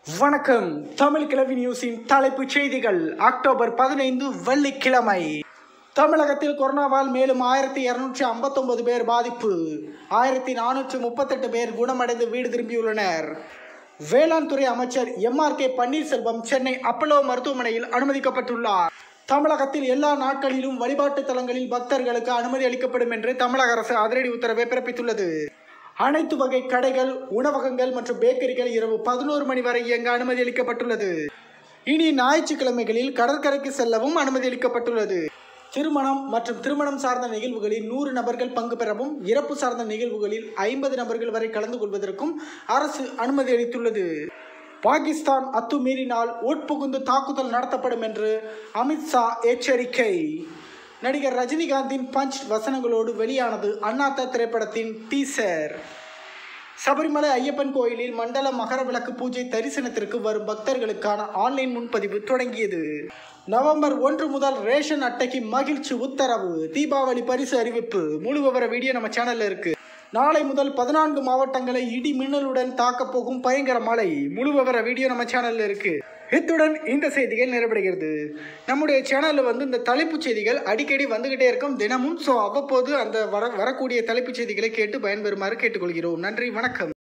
வணக்கம் தமிழ் கிழவி நியூஸின் தலைப்புச் செய்திகள் அக்டோபர் பதினைந்து வெள்ளிக்கிழமை தமிழகத்தில் கொரோனாவால் மேலும் ஆயிரத்தி இருநூற்றி ஐம்பத்தொன்பது பேர் பாதிப்பு ஆயிரத்தி நானூற்றி முப்பத்தெட்டு பேர் குணமடைந்து வீடு திரும்பியுள்ளனர் வேளாண் துறை அமைச்சர் M R K Panneerselvam Chennai Apollo மருத்துவமனையில் அனுமதிக்கப்பட்டுள்ளார் தமிழகத்தில் எல்லா நாட்களிலும் வழிபாட்டு தலங்களில் பக்தர்களுக்கு அனுமதி அளிக்கப்படும் என்று தமிழக அரசு அதிரடி உத்தரவை பிறப்பித்துள்ளது அனைத்து வகை கடைகள் உணவகங்கள் மற்றும் பேக்கரிகள் இரவு பதினோரு மணி வரை இயங்க அனுமதி அளிக்கப்பட்டுள்ளது இனி ஞாயிற்றுக்கிழமைகளில் கடற்கரைக்கு செல்லவும் அனுமதி அளிக்கப்பட்டுள்ளது திருமணம் மற்றும் திருமணம் சார்ந்த நிகழ்வுகளில் நூறு நபர்கள் பங்கு பெறவும் இறப்பு சார்ந்த நிகழ்வுகளில் ஐம்பது நபர்கள் வரை கலந்து கொள்வதற்கும் அரசு அனுமதி அளித்துள்ளது பாகிஸ்தான் அத்துமீறினால் உட்புகுந்து தாக்குதல் நடத்தப்படும் என்று அமித்ஷா எச்சரிக்கை நடிகர் ரஜினிகாந்தின் பஞ்ச் வசனங்களோடு வெளியானது அண்ணாத்த திரைப்படத்தின் டீசர் சபரிமலை ஐயப்பன் கோயிலில் மண்டல மகர விளக்கு பூஜை தரிசனத்திற்கு வரும் பக்தர்களுக்கான ஆன்லைன் முன்பதிவு தொடங்கியது நவம்பர் ஒன்று முதல் ரேஷன் அட்டைக்கு மகிழ்ச்சி உத்தரவு தீபாவளி பரிசு அறிவிப்பு முழு விவர வீடியோ நம்ம சேனல்ல இருக்கு நாளை முதல் பதினான்கு மாவட்டங்களை இடி மின்னலுடன் தாக்கப் போகும் பயங்கர மழை முழு விவர வீடியோ நம்ம சேனல்ல இருக்கு இத்துடன் இந்த செய்திகள் நிறைவடைகிறது நம்முடைய சேனலில் வந்து இந்த தலைப்புச் செய்திகள் அடிக்கடி வந்துகிட்டே இருக்கும் தினமும் ஸோ அவ்வப்போது அந்த வர வரக்கூடிய தலைப்புச் செய்திகளை கேட்டு பயன்பெறுமாறு கேட்டுக்கொள்கிறோம் நன்றி வணக்கம்